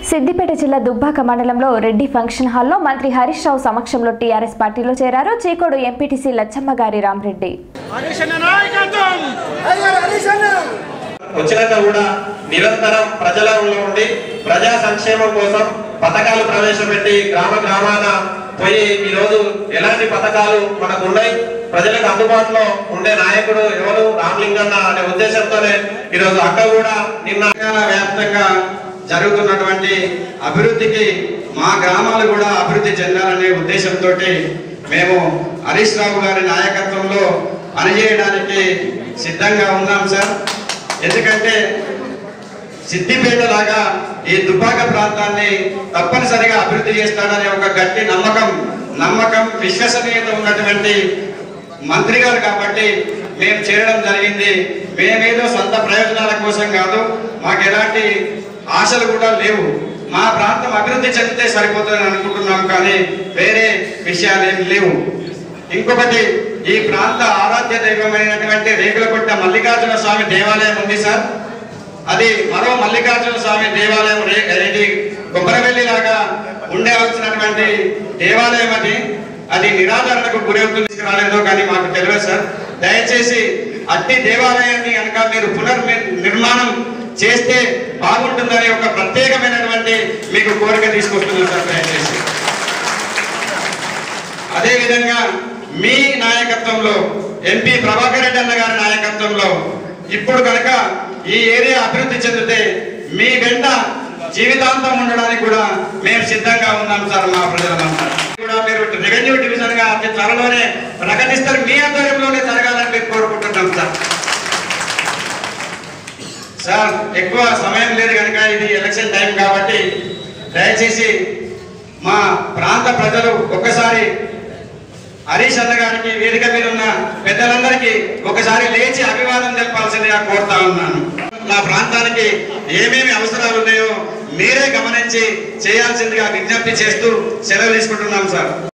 సిద్దిపేట జిల్లా దుబ్బాక మండలంలో రెడ్డి ఫంక్షన్ హాల్లో మంత్రి హరీష్ రావు సమక్షంలో టీఆర్ఎస్ పార్టీలో చేరారు చీకోడు ఎంపీటీసీ లచ్చమ్మ గారి రామరెడ్డి హరీషన్న నాయకత్వం వచ్చినాక కూడా నిరంతరం ప్రజలలో ఉండి ప్రజా సంక్షేమం కోసం పథకాలు ప్రవేశపెట్టి గ్రామ గ్రామాన పోయి ఈ రోజు ఎలాంటి పథకాలు మనకు ఉన్నాయి ప్రజలకు అందుబాటులో ఉండే నాయకుడు ఎవరు రామలింగన్న అనే ఉద్దేశంతోనే ఈరోజు అక్క కూడా నిన్న తెలంగాణ వ్యాప్తంగా జరుగుతున్నటువంటి అభివృద్ధికి మా గ్రామాలు కూడా అభివృద్ధి చెందాలనే ఉద్దేశంతో మేము హరీష్ రావు గారి నాయకత్వంలో పనిచేయడానికి సిద్ధంగా ఉన్నాం సార్ ఎందుకంటే సిద్దిపేట లాగా ఈ దుబ్బాక ప్రాంతాన్ని తప్పనిసరిగా అభివృద్ధి చేస్తాడనే ఒక గట్టి నమ్మకం నమ్మకం విశ్వసనీయత ఉన్నటువంటి మంత్రి గారు కాబట్టి మేము చేరడం జరిగింది మేమేదో సొంత ప్రయోజనాల కోసం కాదు మాకు ఎలాంటి ఆశలు కూడా లేవు మా ప్రాంతం అభివృద్ధి చెందితే సరిపోతుందని అనుకుంటున్నాం కానీ వేరే విషయాలు ఏమి లేవు ఇంకొకటి ఈ ప్రాంత ఆరాధ్య దైవమైనటువంటి రేకులకొట్ట మల్లికార్జున స్వామి దేవాలయం ఉంది సార్ అది మరో మల్లికార్జున స్వామి దేవాలయం రే- ఇది కొబ్బరవెల్లి లాగా ఉండవలసినటువంటి దేవాలయం అది అది నిరాదరణకు గురవుతుంది తీసుకురాలేదో కానీ మాకు తెలియదు సార్ దయచేసి అట్టి దేవాలయాన్ని కనుక మీరు పునర్ నిర్మాణం చేస్తే బాగుంటుందని ఒక ప్రత్యేకమైనటువంటి మీకు కోరిక తీసుకొస్తున్నాను సార్ దయచేసి అదే విధంగా మీ నాయకత్వంలో ఎంపీ ప్రభాకర్ రెడ్డి అన్న గారి నాయకత్వంలో ఇప్పుడు కనుక ఈ ఏరియా అభివృద్ధి చెందితే మీ వెంట జీవితాంతం ఉండడానికి కూడా మేము సిద్ధంగా ఉన్నాం సార్ మా ప్రజలంతా కూడా మీరు రెవెన్యూ డివిజన్ గా అతి త్వరలోనే ప్రకటిస్తారు మీ ఆధ్వర్యంలోనే జరగాలని మేము కోరుకుంటున్నాం సార్ సార్ ఎక్కువ సమయం లేదు కనుక ఇది ఎలక్షన్ టైం కాబట్టి దయచేసి మా ప్రాంత ప్రజలు ఒక్కసారి హరీష్ అన్న గారికి వేదిక మీద ఉన్న పెద్దలందరికీ ఒకసారి లేచి అభివాదం తెలపాల్సిందిగా కోరుతా ఉన్నాను నా ప్రాంతానికి ఏమేమి అవసరాలు ఉన్నాయో మీరే గమనించి చేయాల్సిందిగా విజ్ఞప్తి చేస్తూ సెలవు తీసుకుంటున్నాం సార్